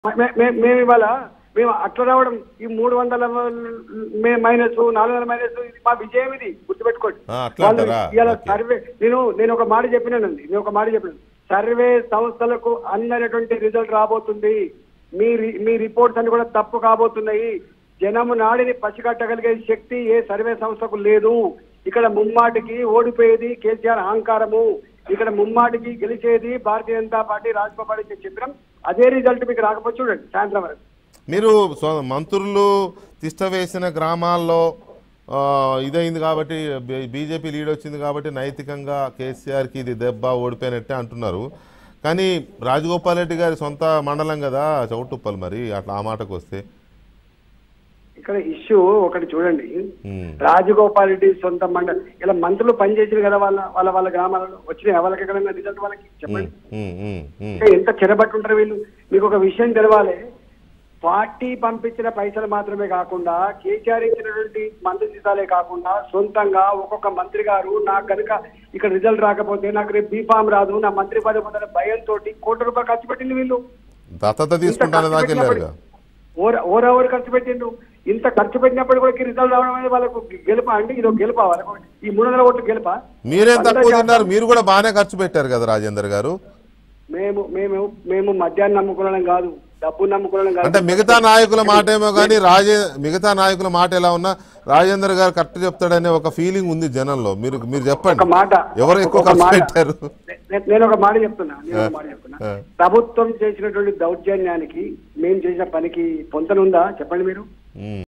మే- మే- మేము ఇవాళ మేము అట్లా రావడం ఈ మూడు వందల మైనస్ నాలుగు వందల మైనస్ ఇది మా విజయం ఇది గుర్తుపెట్టుకోండి ఆ, అట్లా వాళ్ళు అంటారా? ఇవాళ ఓకే. సర్వే నేను నేను ఒక మాట చెప్పినానండి నేను ఒక మాట చెప్పినాను సర్వే సంస్థలకు అందనటువంటి రిజల్ట్ రాబోతుంది మీ రి- మీ రిపోర్ట్స్ అన్ని కూడా తప్పు కాబోతున్నాయి జనము నాడిని పసిగట్టగలిగే శక్తి ఏ సర్వే సంస్థకు లేదు ఇక్కడ ముమ్మాటికి ఓడిపోయేది కేసీఆర్ అహంకారము ఇక్కడ ముమ్మాటికి గెలిచేది భారతీయ జనతా పార్టీ రాజ్యసభ పార్టీ చెప్పినాం అదే రిజల్ట్ మీకు రాకపోతే చూడండి సాయంత్రం వరకు మీరు స్వ- మంత్రులు తిష్ట వేసిన గ్రామాల్లో ఆ, ఇదైంది కాబట్టి బీ- బీజేపీ లీడ్ వచ్చింది కాబట్టి నైతికంగా కేసీఆర్కి ఇది దెబ్బ ఓడిపోయినట్టే అంటున్నారు కానీ రాజగోపాల్ రెడ్డి గారి సొంత మండలం కదా చౌటుప్పల్ మరి అట్లా ఆ మాటకు వస్తే ఇక్కడ ఇష్యూ ఒకటి చూడండి ఉమ్, రాజగోపాల్ రెడ్డి సొంత మండలి ఇలా మంత్రులు పనిచేసారు కదా వాళ్ళ వాళ్ళ వాళ్ళ గ్రామాలలో వచ్చినాయి వాళ్ళకి ఎక్కడైనా రిజల్ట్ వాళ్ళకి చెప్పండి ఉమ్, ఉమ్, ఉమ్, ఇంకా ఎంత చెరబట్టి ఉంటారు వీళ్ళు మీకు ఒక విషయం తెలవాలి పార్టీ పంపించిన పైసలు మాత్రమే కాకుండా కేసీఆర్ ఇచ్చినటువంటి మంత్రి జీతాలే కాకుండా సొంతంగా ఒక్కొక్క మంత్రి గారు నాకు కనుక ఇక్కడ రిజల్ట్ రాకపోతే నాకు రేపు బీఫామ్ రాదు నా మంత్రి పదవి పోతున్న భయంతో కోటి రూపాయలు ఖర్చు పెట్టింది వీళ్ళు దత్తత తీసుకుంటానే దాకా వెళ్ళారుగా ఓవర్ ఓవర్ ఓవర్ ఖర్చు పెట్టిండు ఇంత ఖర్చు పెట్టినప్పుడు కూడా రిజల్ట్ రావడం అనేది వాళ్ళకు గెలుపా అండి ఇది ఒక గెలుపా వాళ్ళకు ఈ మూడు వందల ఓట్లు గెలుపా మీరేం వంద తక్కువ శాతం తిన్నారు మీరు కూడా బాగానే ఖర్చు పెట్టారు కదా రాజేందర్ గారు మేము మేము మేము మద్యాన్ని నమ్ముకునడం కాదు డబ్బు నమ్ముకునడం కాదు అంటే మిగతా నాయకుల మాట ఏమో కానీ రాజే మిగతా నాయకుల మాట ఎలా ఉన్నా రాజేందర్ గారు కరెక్ట్ చెప్తాడనే ఒక ఫీలింగ్ ఉంది జనంలో మీరు మీరు ఒక చెప్పండి మాట ఎవరు ఎక్కువ ఒక ఖర్చు మాట. పెట్టారు నే- నేను ఒక మాట చెప్తున్నా నేను ఒక మాట చెప్తున్నా ఆ. ప్రభుత్వం చేసినటువంటి దౌర్జన్యానికి మేము చేసిన పనికి పొంతనుందా చెప్పండి మీరు ఉమ్.